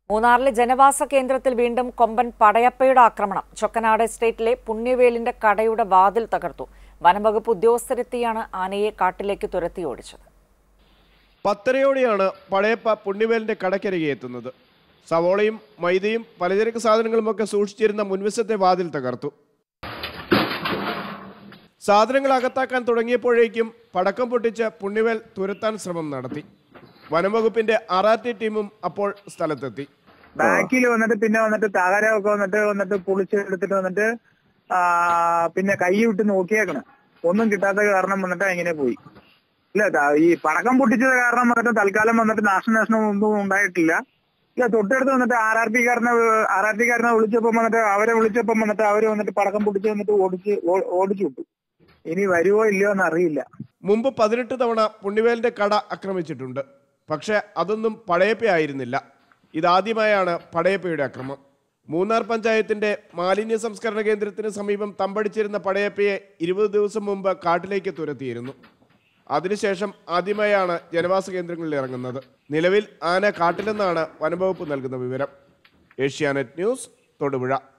മൂന്നാറിലെ ജനവാസ കേന്ദ്രത്തിൽ വീണ്ടും കൊമ്പൻ പടയപ്പയുടെ ആക്രമണം ചൊക്കനാട് എസ്റ്റേറ്റിലെ പുണ്യവേലിന്റെ കടയുടെ വാതിൽ തകർത്തു വനംവകുപ്പ് ഉദ്യോഗസ്ഥരെത്തിയാണ് ആനയെ കാട്ടിലേക്ക് തുരത്തി ഓടിച്ചത് പത്തരയോടെയാണ് പഴയപ്പ പുണ്യവേലിന്റെ കടയ്ക്കരികെ എത്തുന്നത് സവോളയും മൈദയും പലചരക്ക് സാധനങ്ങളുമൊക്കെ സൂക്ഷിച്ചിരുന്ന മുൻവശത്തെ വാതിൽ തകർത്തു സാധനങ്ങൾ അകത്താക്കാൻ തുടങ്ങിയപ്പോഴേക്കും പടക്കം പൊട്ടിച്ച് പുണ്യവേൽ തുരത്താൻ ശ്രമം നടത്തി വനംവകുപ്പിന്റെ ആർ ആർ ടി ടീമും അപ്പോൾ സ്ഥലത്തെത്തി ബാക്കിൽ വന്നിട്ട് പിന്നെ വന്നിട്ട് തകരമൊക്കെ വന്നിട്ട് വന്നിട്ട് പൊളിച്ചെടുത്തിട്ട് വന്നിട്ട് ആ, പിന്നെ കൈ വിട്ട് നോക്കിയേക്കണം ഒന്നും കിട്ടാത്ത കാരണം വന്നിട്ട് അങ്ങനെ പോയി ഇല്ല ത- ഈ പടക്കം പൊട്ടിച്ചത് കാരണം വന്നിട്ട് തൽക്കാലം വന്നിട്ട് നാശനഷ്ടം ഒന്നും ഉണ്ടായിട്ടില്ല ഇല്ല തൊട്ടടുത്ത് വന്നിട്ട് ആർ ആർ ടി കാരനെ ആർ ആർ ടി കാരനെ വിളിച്ചപ്പം വന്നിട്ട് അവരെ വിളിച്ചപ്പം വന്നിട്ട് അവര് വന്നിട്ട് പടക്കം പൊട്ടിച്ച് വന്നിട്ട് ഓടിച്ച് ഓ- ഓടിച്ചു വിട്ടു ഇനി വരുവോ ഇല്ലയോ എന്ന് അറിയില്ല മുമ്പ് പതിനെട്ട് തവണ പുണ്യവേലിന്റെ കട ആക്രമിച്ചിട്ടുണ്ട് പക്ഷെ അതൊന്നും പടയപ്പയായിരുന്നില്ല ഇതാദ്യമായാണ് പടയപ്പയുടെ അക്രമം മൂന്നാർ പഞ്ചായത്തിന്റെ മാലിന്യ സംസ്കരണ കേന്ദ്രത്തിന് സമീപം തമ്പടിച്ചിരുന്ന പടയപ്പയെ ഇരുപത് ദിവസം മുമ്പ് കാട്ടിലേക്ക് തുരത്തിയിരുന്നു അതിനുശേഷം ആദ്യമായാണ് ജനവാസ കേന്ദ്രങ്ങളിൽ ഇറങ്ങുന്നത് നിലവിൽ ആന കാട്ടിലെന്നാണ് വനംവകുപ്പ് നൽകുന്ന വിവരം ഏഷ്യാനെറ്റ് ന്യൂസ് തൊടുപുഴ